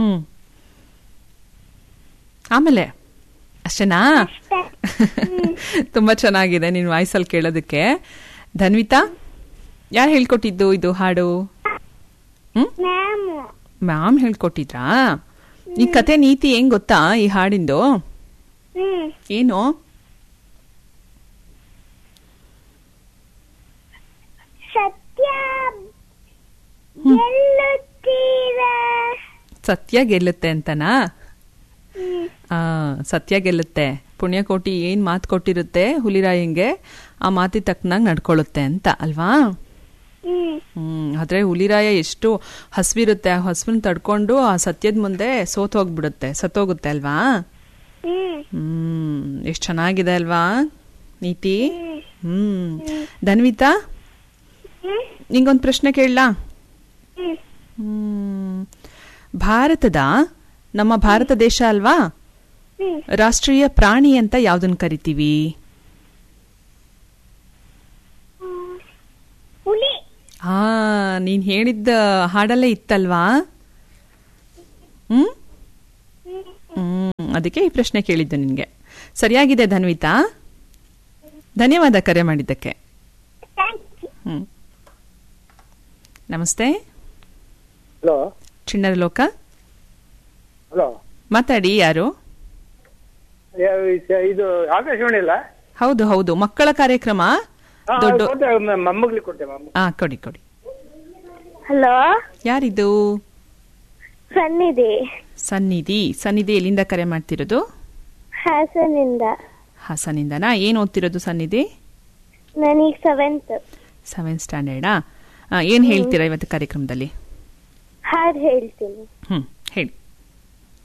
ಹ್ಮ್ ಆಮೇಲೆ ಅಷ್ಟೇನಾ ತುಂಬಾ ಚೆನ್ನಾಗಿದೆ ನಿನ್ ವಾಯ್ಸಲ್ಲಿ ಕೇಳೋದಕ್ಕೆ ಧನ್ವಿತಾ ಯಾರು ಹೇಳ್ಕೊಟ್ಟಿದ್ದು ಇದು ಹಾಡು ಹ್ಮ್ ಮ್ಯಾಮ್ ಮ್ಯಾಮ್ ಹೇಳ್ಕೊಟ್ಟಿದ್ರಾ ಈ ಕತೆ ನೀತಿ ಹೆಂಗ್ ಗೊತ್ತಾ ಈ ಹಾಡಿಂದು ಹ್ಮ್ ಏನು ಸತ್ಯ ಗೆಲ್ಲುತ್ತೀರ ಸತ್ಯ ಗೆಲ್ಲುತ್ತೆ ಅಂತನಾ ಹ್ಮ್ ಆ ಸತ್ಯ ಗೆಲ್ಲುತ್ತೆ ಪುಣ್ಯಕೋಟಿ ಏನ್ ಮಾತು ಕೊಟ್ಟಿರುತ್ತೆ ಹುಲಿರಾಯಂಗೆ ಆ ಮಾತಿ ತಕ್ಕನಾಗಿ ನಡ್ಕೊಳ್ಳುತ್ತೆ ಅಂತ ಅಲ್ವಾ ಹ್ಮ್ ಹ್ಮ್ ಆದ್ರೆ ಹುಲಿರಾಯ ಎಷ್ಟು ಹಸ್ವಿರುತ್ತೆ ಆ ಹಸ್ವನ್ ತಡ್ಕೊಂಡು ಆ ಸತ್ಯದ ಮುಂದೆ ಸೋತ್ ಹೋಗ್ಬಿಡುತ್ತೆ ಸತ್ತೋಗುತ್ತೆ ಅಲ್ವಾ ಹ್ಮ್ ಹ್ಮ್ ಎಷ್ಟು ಚೆನ್ನಾಗಿದೆ ಅಲ್ವಾ ನೀತಿ ಹ್ಮ್ ಧನ್ವಿತಾ ಹ್ಮ್ ನಿಂಗೊಂದು ಪ್ರಶ್ನೆ ಕೇಳಲಾ ಹ್ಮ್ ಹ್ಮ್ ಭಾರತದ ನಮ್ಮ ಭಾರತ ದೇಶ ಅಲ್ವಾ ಹ್ಮ್ ರಾಷ್ಟ್ರೀಯ ಪ್ರಾಣಿ ಅಂತ ಯಾವ್ದನ್ನ ಕರಿತೀವಿ ಹುಲಿ ಆ ನೀನ್ ಹೇಳಿದ್ದ ಹಾಡಲ್ಲೇ ಇತ್ತಲ್ವಾ ಹ್ಮ್ ಹ್ಮ್ ಅದಕ್ಕೆ ಈ ಪ್ರಶ್ನೆ ಕೇಳಿದ್ದು ನಿನ್ಗೆ ಸರಿಯಾಗಿದೆ ಧನ್ವಿತಾ ಧನ್ಯವಾದ ಕರೆ ಮಾಡಿದ್ದಕ್ಕೆ ಥ್ಯಾಂಕ್ ಯು ಹ್ಮ್ ನಮಸ್ತೆ ಹಲೋ ಚಿಣ್ಣರ ಲೋಕ ಹಲೋ ಮಾತಾಡಿ ಯಾರು ಇದು ಆಕಾಶವಾಣಿ ಅಲ್ಲ ಹೌದು ಹೌದು ಮಕ್ಕಳ ಕಾರ್ಯಕ್ರಮ ದೊಡ್ಡ ಮೊಮ್ಮಗ್ಲಿಗೆ ಕೊಟ್ಟೆ ಮೊಮ್ಮ ಆ ಕೊಡಿ ಕೊಡಿ ಹಲೋ ಯಾರಿದು ಸನ್ನಿಧಿ ಸನ್ನಿಧಿ ಸನ್ನಿಧಿ ಎಲ್ಲಿಂದ ಕರೆ ಮಾಡ್ತಿರೋದು ಹಾಸನಿಂದ ಹಾಸನಿಂದನಾ ಏನ್ ಓದ್ತಿರೋದು ಸನ್ನಿಧಿ ನನಗೆ ಸೆವೆಂತ್ ಸೆವೆಂತ್ ಸ್ಟ್ಯಾಂಡರ್ಡಾ ಏನ್ ಹೇಳ್ತೀರಾ ಇವತ್ತು ಕಾರ್ಯಕ್ರಮದಲ್ಲಿ ಹಾಡು ಹೇಳ್ತೀನಿ ಹ್ಮ್ ಹೇಳಿ